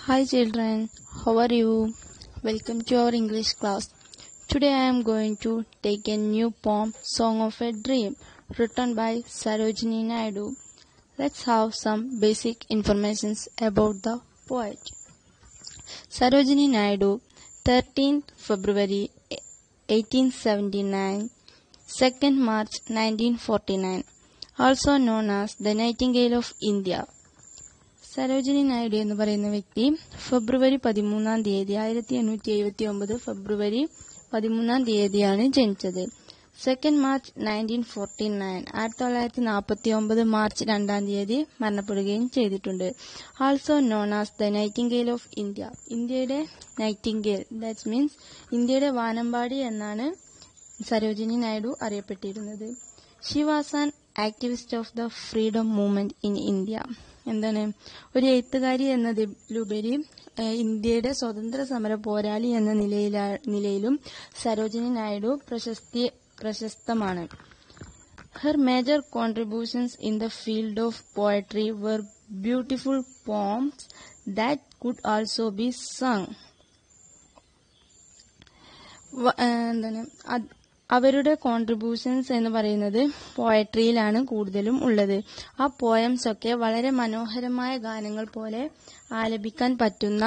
Hi children, how are you? Welcome to our English class. Today I am going to take a new poem, Song of a Dream, written by Sarojini Naidu. Let's have some basic informations about the poet. Sarojini Naidu, 13th February 1879, 2nd March 1949, also known as the Nightingale of India. Sarojini Naidu എന്ന് പറയുന്ന വ്യക്തി ഫെബ്രുവരി പതിമൂന്നാം തീയതി ആയിരത്തി എണ്ണൂറ്റി എഴുപത്തി ഒമ്പത് ഫെബ്രുവരി പതിമൂന്നാം തീയതിയാണ് ജനിച്ചത് second March nineteen forty nine ആയിരത്തി തൊള്ളായിരത്തി നാൽപ്പത്തി ഒമ്പത് മാർച്ച് രണ്ടാം തീയതി മരണപ്പെടുകയും ചെയ്തിട്ടുണ്ട് also known as the nightingale of India ഇന്ത്യയുടെ നൈറ്റിംഗേൽ ദാറ്റ് മീൻസ് ഇന്ത്യയുടെ വാനമ്പാടി എന്നാണ് സരോജിനി നായിഡു അറിയപ്പെട്ടിരുന്നത് she was an activist of the freedom movement in India എന്താണ് ഒരു എഴുത്തുകാരി എന്നതിലുപരി ഏഹ്, ഇന്ത്യയുടെ സ്വതന്ത്ര സമര പോരാളി എന്ന നിലയിലാ നിലയിലും സരോജിനി നായിഡു പ്രശസ്തി പ്രശസ്തമാണ് Her major contributions in the field of poetry were beautiful poems that could also be sung. വ- ഏഹ് എന്താണ് അത് അവരുടെ കോൺട്രിബ്യൂഷൻസ് എന്ന് പറയുന്നത് പോയട്രിയിലാണ് കൂടുതലും ഉള്ളത് ആ പോയംസ് ഒക്കെ വളരെ മനോഹരമായ ഗാനങ്ങൾ പോലെ ആലപിക്കാൻ പറ്റുന്ന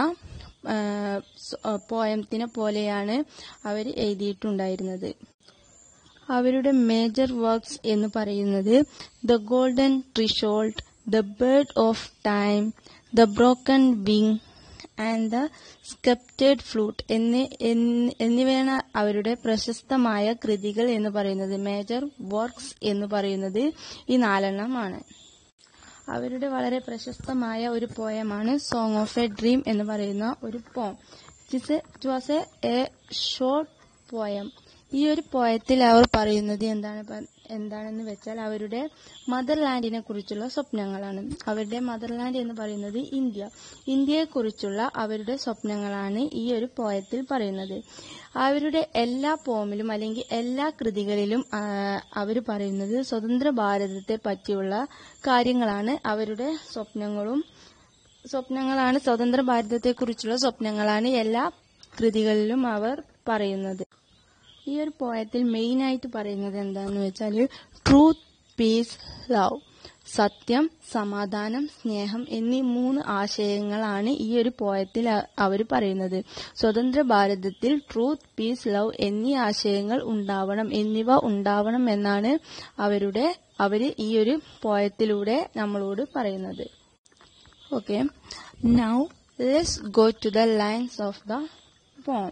പോയംത്തിനെ പോലെയാണ് അവർ എഴുതിയിട്ടുണ്ടായിരുന്നത് അവരുടെ മേജർ വർക്ക്സ് എന്ന് പറയുന്നത് the golden threshold the bird of time the broken wing and the സ്കെപ്റ്റഡ് ഫ്ലൂട്ട് എന്നി എന്നി- എന്നിവയാണ് അവരുടെ പ്രശസ്തമായ കൃതികൾ എന്ന് പറയുന്നത് മേജർ വർക്ക്സ് എന്ന് പറയുന്നത് ഈ നാലെണ്ണമാണ് അവരുടെ വളരെ പ്രശസ്തമായ ഒരു പോയമാണ് സോങ് ഓഫ് എ ഡ്രീം എന്ന് പറയുന്ന ഒരു poem it was a short poem ഈ ഒരു പോയത്തിൽ അവർ പറയുന്നത് എന്താണ് പ- എന്താണെന്ന് വെച്ചാൽ അവരുടെ മദർലാൻഡിനെ കുറിച്ചുള്ള സ്വപ്നങ്ങളാണ് അവരുടെ മദർലാൻഡ് എന്ന് പറയുന്നത് ഇന്ത്യ ഇന്ത്യയെക്കുറിച്ചുള്ള അവരുടെ സ്വപ്നങ്ങളാണ് ഈ ഒരു പോയത്തിൽ പറയുന്നത് അവരുടെ എല്ലാ പോമിലും അല്ലെങ്കിൽ എല്ലാ കൃതികളിലും അവർ പറയുന്നത് സ്വതന്ത്ര ഭാരതത്തെ പറ്റിയുള്ള കാര്യങ്ങളാണ് അവരുടെ സ്വപ്നങ്ങളും സ്വപ്നങ്ങളാണ് സ്വതന്ത്ര ഭാരതത്തെക്കുറിച്ചുള്ള സ്വപ്നങ്ങളാണ് എല്ലാ കൃതികളിലും അവർ പറയുന്നത് ഈ ഒരു പോയത്തിൽ മെയിൻ ആയിട്ട് പറയുന്നത് എന്താന്ന് വെച്ചാൽ ട്രൂത്ത് പീസ് ലവ് സത്യം സമാധാനം സ്നേഹം എന്നീ മൂന്ന് ആശയങ്ങളാണ് ഈ ഒരു പോയത്തിൽ അവർ പറയുന്നത് സ്വതന്ത്ര ഭാരതത്തിൽ ട്രൂത്ത് പീസ് ലവ് എന്നീ ആശയങ്ങൾ ഉണ്ടാവണം എന്നിവ ഉണ്ടാവണം എന്നാണ് അവരുടെ അവര് ഈ ഒരു പോയത്തിലൂടെ നമ്മളോട് പറയുന്നത് okay now let's go to the lines of the poem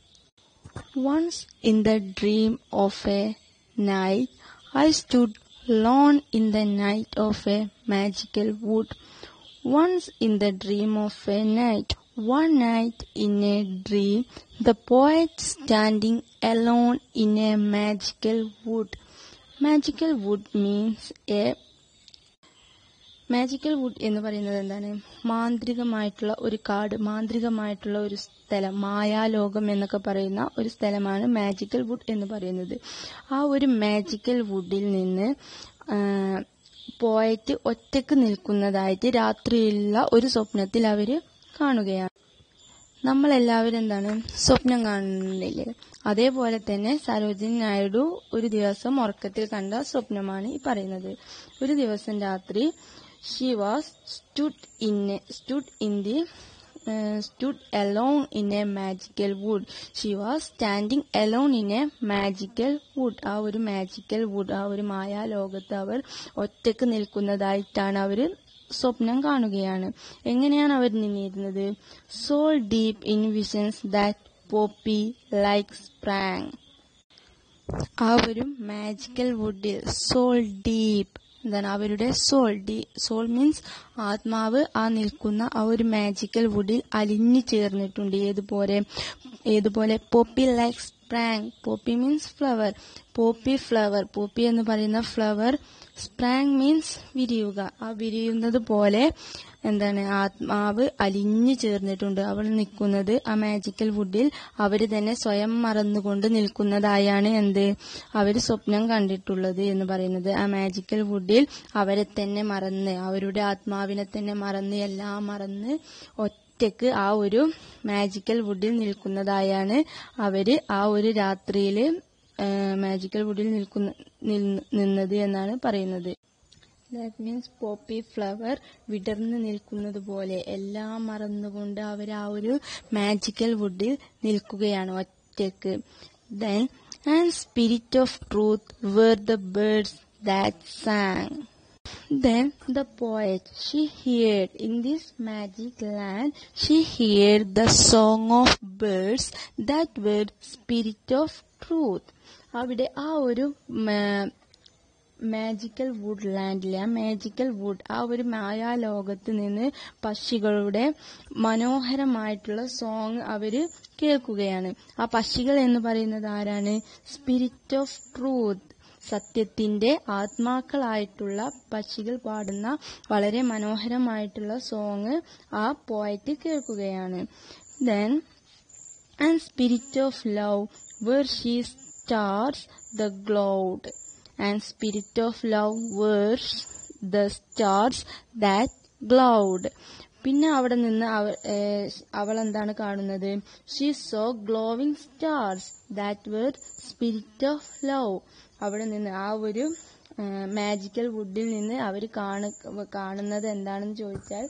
Once in the dream of a night, I stood alone in the night of a magical wood. Once in the dream of a night, one night in a dream, the poet standing alone in a magical wood. Magical wood means a magical wood എന്ന് പറയുന്നത് എന്താണ് മാന്ത്രികമായിട്ടുള്ള ഒരു കാട് മാന്ത്രികമായിട്ടുള്ള ഒരു സ്ഥലം മായാലോകം എന്നൊക്കെ പറയുന്ന ഒരു സ്ഥലമാണ് മാജിക്കൽ വുഡ് എന്ന് പറയുന്നത് ആ ഒരു മാജിക്കൽ വുഡിൽ നിന്ന് പോയറ്റ് ഒറ്റക്ക് നിൽക്കുന്നതായിട്ട് രാത്രിയിലുള്ള ഒരു സ്വപ്നത്തിൽ അവര് കാണുകയാണ് നമ്മളെല്ലാവരും എന്താണ് സ്വപ്നം കാണുന്നില്ലേ അതേപോലെ തന്നെ സരോജിനി നായിഡു ഒരു ദിവസം ഉറക്കത്തിൽ കണ്ട സ്വപ്നമാണ് ഈ പറയുന്നത് ഒരു ദിവസം രാത്രി she was stood in stood in the stood alone in a magical wood. She was standing alone in a magical wood. ആ ഒരു മാജിക്കൽ വുഡ് ആ ഒരു മായാലോകത്ത് അവർ ഒറ്റക്ക് നിൽക്കുന്നതായിട്ടാണ് അവര് സ്വപ്നം കാണുകയാണ് എങ്ങനെയാണ് അവർ നിന്നിരുന്നത് soul deep in visions that poppy like sprang ആ ഒരു മാജിക്കൽ വുഡിൽ സോൾ ഡീപ്പ് എന്താണ് അവരുടെ സോൾ ഡി സോൾ മീൻസ് ആത്മാവ് ആ നിൽക്കുന്ന ആ ഒരു മാജിക്കൽ വുഡിൽ അലിഞ്ഞു ചേർന്നിട്ടുണ്ട് ഏതുപോലെ ഏതുപോലെ poppy like sprang poppy means flower poppy flower poppy എന്ന് പറയുന്ന ഫ്ലവർ സ്പ്രാങ് മീൻസ് വിരിയുക ആ വിരിയുന്നത് പോലെ എന്താണ് ആത്മാവ് അലിഞ്ഞു ചേർന്നിട്ടുണ്ട് അവൾ നിൽക്കുന്നത് ആ മാജിക്കൽ വുഡിൽ അവര് തന്നെ സ്വയം മറന്നുകൊണ്ട് നിൽക്കുന്നതായാണ് എന്ത് അവര് സ്വപ്നം കണ്ടിട്ടുള്ളത് എന്ന് പറയുന്നത് ആ മാജിക്കൽ വുഡിൽ അവരെ തന്നെ മറന്ന് അവരുടെ ആത്മാവ് ആത്മാവിനെ തന്നെ മറന്ന് എല്ലാം മറന്ന് ഒറ്റക്ക് ആ ഒരു മാജിക്കൽ വുഡിൽ നിൽക്കുന്നതായാണ് അവര് ആ ഒരു രാത്രിയില് മാജിക്കൽ വുഡിൽ നിൽക്കുന്ന നിൽ- നിന്നത് എന്നാണ് പറയുന്നത് ദാറ്റ് മീൻസ് പോപ്പി ഫ്ലവർ വിടർന്നു നിൽക്കുന്നത് പോലെ എല്ലാം മറന്നുകൊണ്ട് അവർ ആ ഒരു മാജിക്കൽ വുഡിൽ നിൽക്കുകയാണ് ഒറ്റക്ക് then and spirit of truth were the birds that sang Then the poet, she heard in this magic land, she heard the song of birds that were spirit of truth. അവിടെ ആ ഒരു magical would ലാൻഡിലെ ആ magical would ആ ഒരു മായാലോകത്ത് നിന്ന് പക്ഷികളുടെ മനോഹരമായിട്ടുള്ള song അവര് കേൾക്കുകയാണ് ആ പക്ഷികൾ എന്ന് പറയുന്നത് ആരാണ് സ്പിരിറ്റ് ഓഫ് ട്രൂത്ത് സത്യത്തിന്റെ ആത്മാക്കളായിട്ടുള്ള പക്ഷികൾ പാടുന്ന വളരെ മനോഹരമായിട്ടുള്ള സോങ് ആ പോയറ്റ് കേൾക്കുകയാണ് then and spirit of love were she stars the glowed and spirit of love were the stars that glowed പിന്നെ അവിടെ നിന്ന് അവ- ഏഹ് അവൾ എന്താണ് കാണുന്നത് she saw glowing stars that were spirit of love അവിടെ നിന്ന് ആ ഒരു മാജിക്കൽ വുഡിൽ നിന്ന് അവർ കാണുന്നത് എന്താണെന്ന് ചോദിച്ചാൽ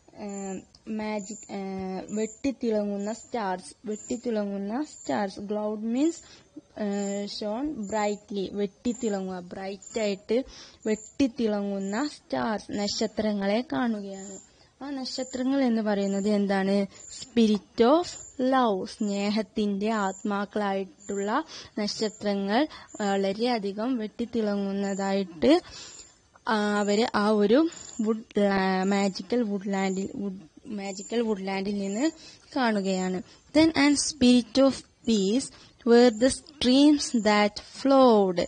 മാജിക് വെട്ടിത്തിളങ്ങുന്ന സ്റ്റാർസ് വെട്ടിത്തിളങ്ങുന്ന stars glowed means shone brightly വെട്ടിത്തിളങ്ങുക ബ്രൈറ്റ് ആയിട്ട് വെട്ടിത്തിളങ്ങുന്ന സ്റ്റാർസ് നക്ഷത്രങ്ങളെ കാണുകയാണ് ആ നക്ഷത്രങ്ങൾ എന്ന് പറയുന്നത് എന്താണ് സ്പിരിറ്റ് ഓഫ് ലവ് സ്നേഹത്തിന്റെ ആത്മാക്കളായിട്ടുള്ള നക്ഷത്രങ്ങൾ വളരെയധികം വെട്ടിത്തിളങ്ങുന്നതായിട്ട് ആ, അവര് ആ ഒരു വുഡ് മാജിക്കൽ വുഡ്ലാൻഡിൽ മാജിക്കൽ വുഡ്ലാൻഡിൽ നിന്ന് കാണുകയാണ് then and spirit of peace were the streams that flowed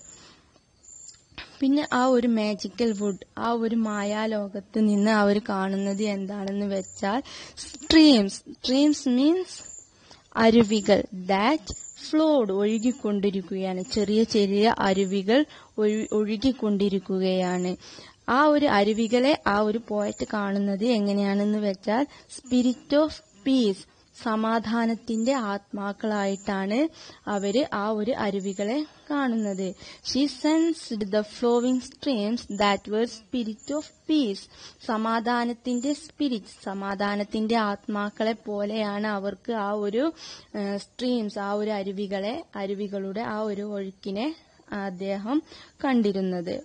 പിന്നെ ആ ഒരു മാജിക്കൽ വുഡ് ആ ഒരു മായാലോകത്ത് നിന്ന് അവർ കാണുന്നത് എന്താണെന്ന് വെച്ചാൽ സ്ട്രീംസ് സ്ട്രീംസ് മീൻസ് അരുവികൾ ദാറ്റ് ഫ്ലോഡ് ഒഴുകിക്കൊണ്ടിരിക്കുകയാണ് ചെറിയ ചെറിയ അരുവികൾ ഒഴു- ഒഴുകിക്കൊണ്ടിരിക്കുകയാണ് ആ ഒരു അരുവികളെ ആ ഒരു പോയറ്റ് കാണുന്നത് എങ്ങനെയാണെന്ന് വെച്ചാൽ സ്പിരിറ്റ് ഓഫ് പീസ് സമാധാനത്തിന്റെ ആത്മാക്കളായിട്ടാണ് അവര് ആ ഒരു അരുവികളെ കാണുന്നത് she sensed the flowing streams that were spirit of peace സമാധാനത്തിന്റെ സ്പിരിറ്റ് സമാധാനത്തിന്റെ ആത്മാക്കളെ പോലെയാണ് അവർക്ക് ആ ഒരു സ്ട്രീംസ് ആ ഒരു അരുവികളെ അരുവികളുടെ ആ ഒരു ഒഴുക്കിനെ അദ്ദേഹം കണ്ടിരുന്നത്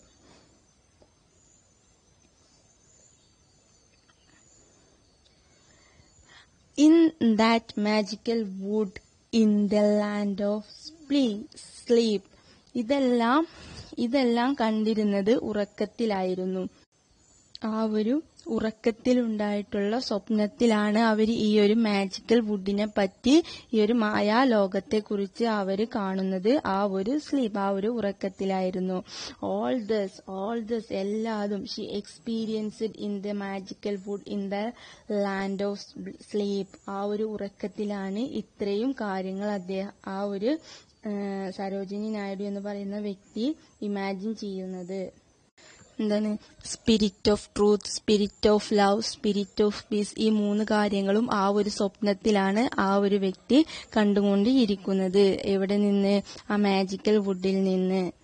in that magical wood in the land of sple- sleep ഇതെല്ലാം ഇതെല്ലാം കണ്ടിരുന്നത് ഉറക്കത്തിലായിരുന്നു ആ ഒരു ഉറക്കത്തിലുണ്ടായിട്ടുള്ള സ്വപ്നത്തിലാണ് അവർ ഈ ഒരു മാജിക്കൽ വുഡിനെ പറ്റി ഈ ഒരു മായാ ലോകത്തെ കുറിച്ച് അവർ കാണുന്നത് ആ ഒരു സ്ലീപ്പ് ആ ഒരു ഉറക്കത്തിലായിരുന്നു ഓൾ ദസ് ഓൾ ദസ് എല്ലാതും she experienced in the magical wood in the land of sleep ആ ഒരു ഉറക്കത്തിലാണ് ഇത്രയും കാര്യങ്ങൾ അദ്ദേഹം ആ ഒരു ആ, സരോജിനി നായിഡു എന്ന് പറയുന്ന വ്യക്തി ഇമാജിൻ ചെയ്യുന്നത് എന്താണ് spirit of truth spirit of love spirit of peace ഈ മൂന്ന് കാര്യങ്ങളും ആ ഒരു സ്വപ്നത്തിലാണ് ആ ഒരു വ്യക്തി കണ്ടുകൊണ്ടിരിക്കുന്നത് എവിടെ നിന്ന് ആ മാജിക്കൽ വുഡിൽ നിന്ന്